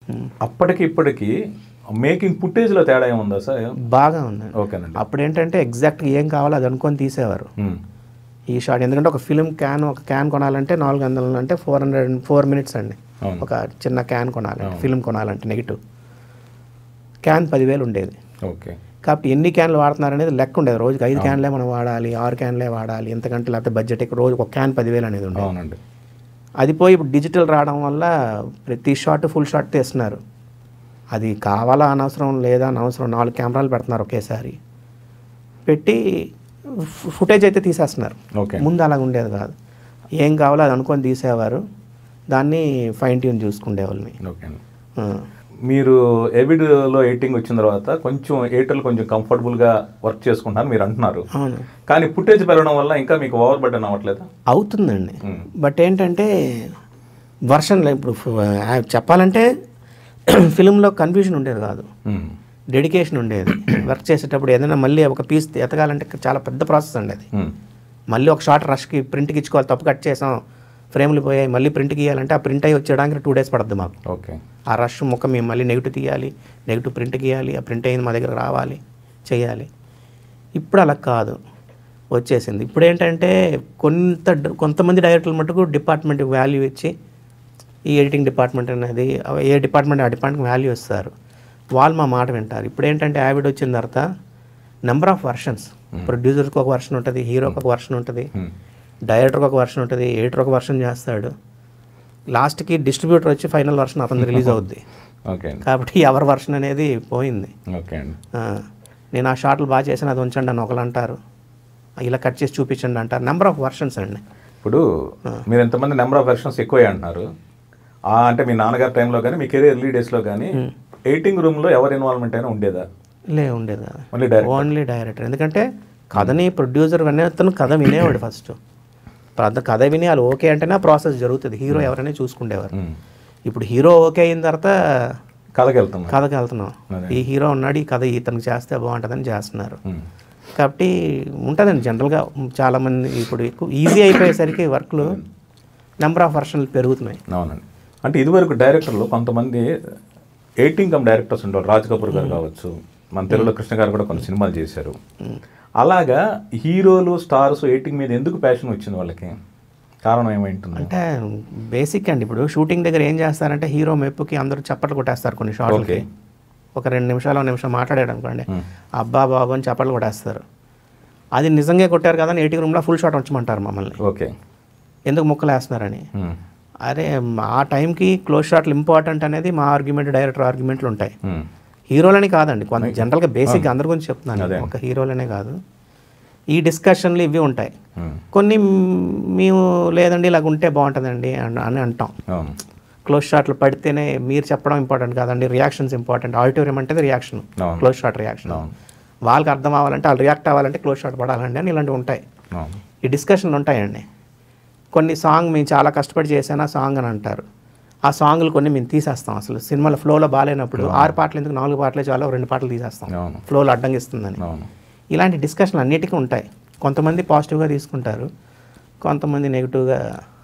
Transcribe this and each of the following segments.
అప్పటికి ఇప్పటికి మేకింగ్ ఫుటేజ్లో తేడా ఏముందా సార్ బాగా ఉందండి ఓకేనండి అప్పుడు ఏంటంటే ఎగ్జాక్ట్గా ఏం కావాలో అది అనుకొని తీసేవారు ఉమ్. ఈ షాట్ ఎందుకంటే ఒక ఫిల్మ్ క్యాన్ ఒక క్యాన్ కొనాలంటే నాలుగు వందలు అంటే ఫోర్ హండ్రెడ్ ఫోర్ మినిట్స్ అండి అవును. ఒక చిన్న క్యాన్ కొనాలంటే ఫిల్మ్ కొనాలంటే నెగిటివ్ క్యాన్ పదివేలు ఉండేది ఓకే కాబట్టి ఎన్ని క్యాన్లు వాడుతున్నారు అనేది లెక్క ఉండేది రోజుకి ఐదు క్యాన్లే మనం వాడాలి ఆరు క్యాన్లే వాడాలి ఎంతకంటే లేకపోతే బడ్జెట్ ఎక్కువ రోజు ఒక క్యాన్ పదివేలు అనేది ఉండేది అవునండి అది పోయి ఇప్పుడు డిజిటల్ రావడం వల్ల ప్రతి షాట్ ఫుల్ షాట్ తీస్తున్నారు అది కావాలా అనవసరం లేదా అనవసరం నాలుగు కెమెరాలు పెడుతున్నారు ఒకేసారి పెట్టి ఫు- ఫుటేజ్ అయితే తీసేస్తున్నారు ఓకే ముందు అలా ఉండేది కాదు ఏం కావాలో అది అనుకొని తీసేవారు దాన్ని ఫైన్ ట్యూన్ చూసుకునేవాళ్ళని ఓకే అండి ఆ. మీరు ఎవిడ్లో ఎడిటింగ్ వచ్చిన తర్వాత కొంచెం ఎయిటర్లు కొంచెం కంఫర్టబుల్గా వర్క్ చేసుకుంటున్నారు మీరు అంటున్నారు అవును కానీ ఫుటేజ్ పెరగడం వల్ల ఇంకా మీకు ఓవర్ బర్డన్ అవ్వట్లేదా అవుతుందండి మ్మ్. బట్ ఏంటంటే వర్షన్లో ఇప్పుడు ఫు- ఆ, చెప్పాలంటే ఫిలింలో కన్ఫ్యూజన్ ఉండేది కాదు ఉమ్. డెడికేషన్ ఉండేది వర్క్ చేసేటప్పుడు ఏదైనా మళ్ళీ ఒక పీస్ ఎతకాలంటే చాలా పెద్ద ప్రాసెస్ అండి అది ఉమ్. మళ్ళీ ఒక షార్ట్ రష్కి ప్రింట్కి ఇచ్చుకోవాలి తప్పు కట్ చేసాం ఫ్రేమ్లు పోయాయి మళ్ళీ ప్రింట్కి ఇవ్వాలంటే ఆ ప్రింట్ అయ్యి వచ్చేయడానికి టూ డేస్ పడుతుంది మాకు ఓకే ఆ రష్ ముక్క మేము మళ్ళీ నెగిటివ్ తీయాలి నెగిటివ్ ప్రింట్ గీయాలి ఆ ప్రింట్ అయింది మా దగ్గర రావాలి చేయాలి ఇప్పుడు అలా కాదు వచ్చేసింది ఇప్పుడు ఏంటంటే కొంత కొంతమంది డైరెక్టర్లు మటుకు డిపార్ట్మెంట్కి వాల్యూ ఇచ్చి ఈ ఎడిటింగ్ డిపార్ట్మెంట్ అనేది ఏ డిపార్ట్మెంట్ ఆ డిపార్ట్మెంట్కి వాల్యూ ఇస్తారు వాళ్ళు మా మాట వింటారు ఇప్పుడు ఏంటంటే యావిడ్ వచ్చిన తర్వాత నెంబర్ ఆఫ్ వర్షన్స్ ప్రొడ్యూసర్కి ఒక వర్షన్ ఉంటుంది హీరోకి ఒక వర్షన్ ఉంటుంది ఉమ్. డైరెక్టర్కి ఒక వర్షన్ ఉంటుంది ఎడిటర్ ఒక వర్షన్ చేస్తాడు లాస్ట్కి డిస్ట్రిబ్యూటర్ వచ్చి ఫైనల్ వర్షన్ అతను రిలీజ్ అవుద్ది ఓకే అండి కాబట్టి ఎవరి వర్షన్ అనేది పోయింది ఓకే అండి ఆ, నేను ఆ షాట్లు బాగా చేసిన అది ఉంచండి అని ఒకరు అంటారు ఇలా కట్ చేసి చూపించండి అంటారు నెంబర్ ఆఫ్ వర్షన్స్ అండి ఇప్పుడు మీరు ఎంతమంది నెంబర్ ఆఫ్ వెర్షన్స్ ఎక్కువే అంటున్నారు ఆ, అంటే మీ నాన్నగారి టైంలో కానీ మీ కెరీర్ ఎర్లీ డేస్లో కానీ ఎయిటింగ్ రూమ్లో ఎవరి ఇన్వాల్వ్మెంట్ అయినా ఉండేదా లే ఉండేది కాదు ఓన్లీ డైరెక్ట్ ఓన్లీ డైరెక్టర్ ఎందుకంటే కథని ప్రొడ్యూసర్ వినే అతను కథ వినేవాడు ఫస్ట్ పెద్ద కథ విని వాళ్ళు ఓకే అంటేనే ప్రాసెస్ జరుగుతుంది హీరో ఎవరైనా చూసుకునేవారు ఇప్పుడు హీరో ఓకే అయిన తర్వాత కథకి వెళ్తున్నాం కథకి వెళ్తున్నాం అదే. ఈ హీరో ఉన్నాడు ఈ కథ ఇతనికి చేస్తే బాగుంటుందని చేస్తున్నారు కాబట్టి ఉంటుందండి జనరల్గా చాలామంది ఇప్పుడు ఎక్కువ ఈజీ అయిపోయేసరికి వర్క్లు నెంబర్ ఆఫ్ వర్షన్లు పెరుగుతున్నాయి అవునండి అంటే ఇదివరకు డైరెక్టర్లు కొంతమంది ఎయిటింగ్ కమ్ డైరెక్టర్స్ ఉండేవారు రాజ్ కపూర్ గారు కావచ్చు మన తెలుగులో కృష్ణ గారు కూడా కొన్ని సినిమాలు చేశారు అలాగా హీరోలు స్టార్స్ ఎయిటింగ్ మీద ఎందుకు ప్యాషన్ వచ్చింది వాళ్ళకి కారణం ఏమైంటుంది అంటే బేసిక్ అండి ఇప్పుడు షూటింగ్ దగ్గర ఏం చేస్తారంటే హీరో మెప్పుకి అందరూ చప్పట్లు కొట్టేస్తారు కొన్ని షార్ట్లకి ఓకే. ఒక రెండు నిమిషాలు ఒక నిమిషం మాట్లాడాడు అనుకోండి Hmm. అబ్బా బాబు అని చప్పట్లు కొట్టేస్తారు అది నిజంగా కొట్టారు కదా అని ఎయిటింగ్ రూమ్లో ఫుల్ షాట్ ఉంచమంటారు మమ్మల్ని ఓకే ఎందుకు ముక్కలు వేస్తున్నారని ఉమ్. అరే ఆ టైంకి క్లోజ్ షాట్లు ఇంపార్టెంట్ అనేది మా ఆర్గ్యుమెంట్ డైరెక్టర్ ఆర్గ్యుమెంట్లు ఉంటాయి ఉమ్. హీరోలని కాదండి కొంత జనరల్గా బేసిక్ అందరి గురించి చెప్తున్నాను అదే. ఒక హీరోలనే కాదు ఈ డిస్కషన్లు ఇవి ఉంటాయి ఉమ్. కొన్ని మ్, మేము లేదండి ఇలాగ ఉంటే బాగుంటుందండి అని అని అంటాం అవును క్లోజ్ షాట్లు పడితేనే మీరు చెప్పడం ఇంపార్టెంట్ కాదండి రియాక్షన్స్ ఇంపార్టెంట్ ఆడిటోరియం అంటే రియాక్షన్ అవును. క్లోజ్ షాట్ రియాక్షన్ అవును వాళ్ళకి అర్థం అవ్వాలంటే వాళ్ళు రియాక్ట్ అవ్వాలంటే క్లోజ్ షాట్ పడాలండి అని ఇలాంటివి ఉంటాయి అవును ఈ డిస్కషన్లు ఉంటాయండి కొన్ని సాంగ్ మేము చాలా కష్టపడి చేసాను ఆ సాంగ్ అని అంటారు ఆ సాంగ్లు కొన్ని మేము తీసేస్తాం అసలు సినిమాలో ఫ్లోలో బాగాలేనప్పుడు ఆరు పాటలు ఎందుకు నాలుగు పాటలే చాలా రెండు పాటలు తీసేస్తాం అవును ఫ్లోలో అడ్డంగిస్తుందని అవును ఇలాంటి డిస్కషన్లు అన్నిటికీ ఉంటాయి కొంతమంది పాజిటివ్గా తీసుకుంటారు కొంతమంది నెగిటివ్గా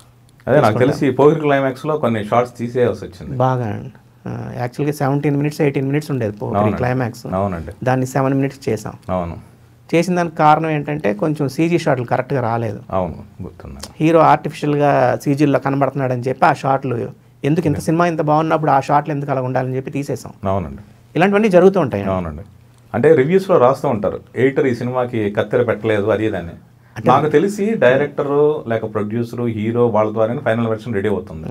అదే నాకు తెలిసి పోగిరి క్లైమాక్స్లో కొన్ని షార్ట్స్ తీసేయాల్సి వచ్చింది బాగా యాక్చువల్గా సెవెంటీన్ మినిట్స్ ఎయిటీన్ మినిట్స్ ఉండేది అవునండి. క్లైమాక్స్ అవునండి దాన్ని సెవెన్ మినిట్స్ చేసాం అవును చేసిన దానికి కారణం ఏంటంటే కొంచెం సీజీ షాట్లు కరెక్ట్గా రాలేదు అవును గుర్తుంది హీరో ఆర్టిఫిషియల్గా సీజీల్లో కనబడుతున్నాడని చెప్పి ఆ షాట్లు ఎందుకు ఇంత సినిమా ఇంత బాగున్నప్పుడు ఆ షాట్లు ఎందుకు అలా ఉండాలని చెప్పి తీసేసాం అవునండి ఇలాంటివన్నీ జరుగుతూ ఉంటాయి అవునండి అంటే రివ్యూస్లో రాస్తూ ఉంటారు ఎయిటర్ ఈ సినిమాకి కత్తెర పెట్టలేదు అది ఇదని నాకు తెలిసి డైరెక్టర్ లేక ప్రొడ్యూసర్ హీరో వాళ్ళ ద్వారానే ఫైనల్ వెర్షన్ రెడీ అవుతుంది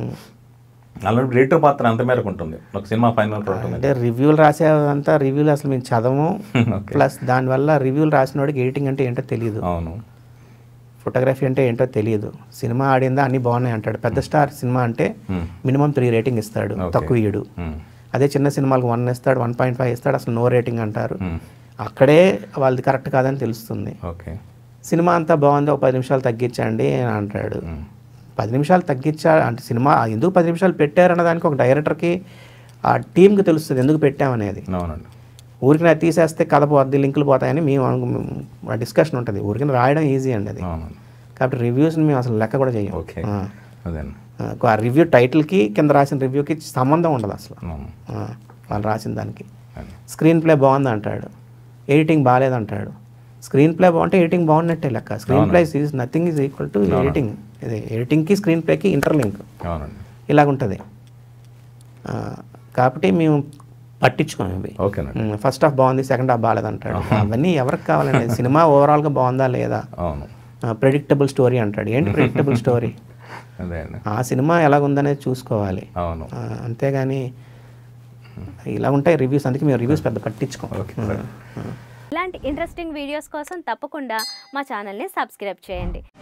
అలాంటి రేటర్ పాత్ర అంత మేరకు ఉంటుంది ఒక సినిమా ఫైనల్ ఉంటుంది అంటే రివ్యూలు రాసేదంతా రివ్యూలు అసలు మేము చదవము ఓకే ప్లస్ దానివల్ల రివ్యూలు రాసిన వాడికి ఎడిటింగ్ అంటే ఏంటో తెలియదు అవును ఫోటోగ్రఫీ అంటే ఏంటో తెలియదు సినిమా ఆడిందా అన్నీ బాగున్నాయి అంటాడు పెద్ద స్టార్ సినిమా అంటే Hmm. మినిమం త్రీ రేటింగ్ ఇస్తాడు Okay. తక్కువ ఇయ్యడు ఉమ్. అదే చిన్న సినిమాలకు వన్ ఇస్తాడు వన్ పాయింట్ ఫైవ్ ఇస్తాడు అసలు నో రేటింగ్ అంటారు ఉమ్. అక్కడే వాళ్ళది కరెక్ట్ కాదని తెలుస్తుంది ఓకే సినిమా అంతా బాగుంది ఒక పది నిమిషాలు తగ్గించండి అని అంటాడు ఉమ్. పది నిమిషాలు తగ్గించా అంటే సినిమా ఎందుకు పది నిమిషాలు పెట్టారన్న దానికి ఒక డైరెక్టర్కి ఆ టీంకి తెలుస్తుంది ఎందుకు పెట్టామనేది అవునండి ఊరికి నాకు తీసేస్తే కథ పోద్ది లింకులు పోతాయని మేము అనుకు డిస్కషన్ ఉంటుంది ఊరికి రాయడం ఈజీ అండి అది అవునండి కాబట్టి రివ్యూస్ని మేము అసలు లెక్క కూడా చేయం ఓకే ఆ. అదే ఆ రివ్యూ టైటిల్కి కింద రాసిన రివ్యూకి సంబంధం ఉండదు అసలు అవును. ఆ, వాళ్ళు రాసిన దానికి అది. స్క్రీన్ ప్లే బాగుంది అంటాడు ఎడిటింగ్ బాగాలేదంటాడు స్క్రీన్ ప్లే బాగుంటే ఎడిటింగ్ బాగున్నట్టే లెక్క screenplay is nothing is equal to editing ఇది ఎడిటింగ్కి స్క్రీన్ ప్లేకి ఇంటర్లింక్ అవునండి ఇలాగుంటుంది ఆ, కాబట్టి మేము పట్టించుకోము ఇవి ఓకేనండి ఫస్ట్ హాఫ్ బాగుంది సెకండ్ హాఫ్ బాగాలేదంటాడు అవన్నీ ఎవరికి కావాలండి సినిమా ఓవరాల్గా బాగుందా లేదా అవును ప్రెడిక్టబుల్ స్టోరీ అంటాడు ఏంటి ప్రెడిక్టబుల్ స్టోరీ అదే అండి ఆ సినిమా ఎలాగుందనేది చూసుకోవాలి అవును ఆ, అంతేగాని ఇలా ఉంటాయి రివ్యూస్ అందుకే మేము రివ్యూస్ పెద్ద పట్టించుకోం ఓకే సరే ఇలాంటి ఇంట్రెస్టింగ్ వీడియోస్ కోసం తప్పకుండా మా ఛానల్ని సబ్స్క్రైబ్ చేయండి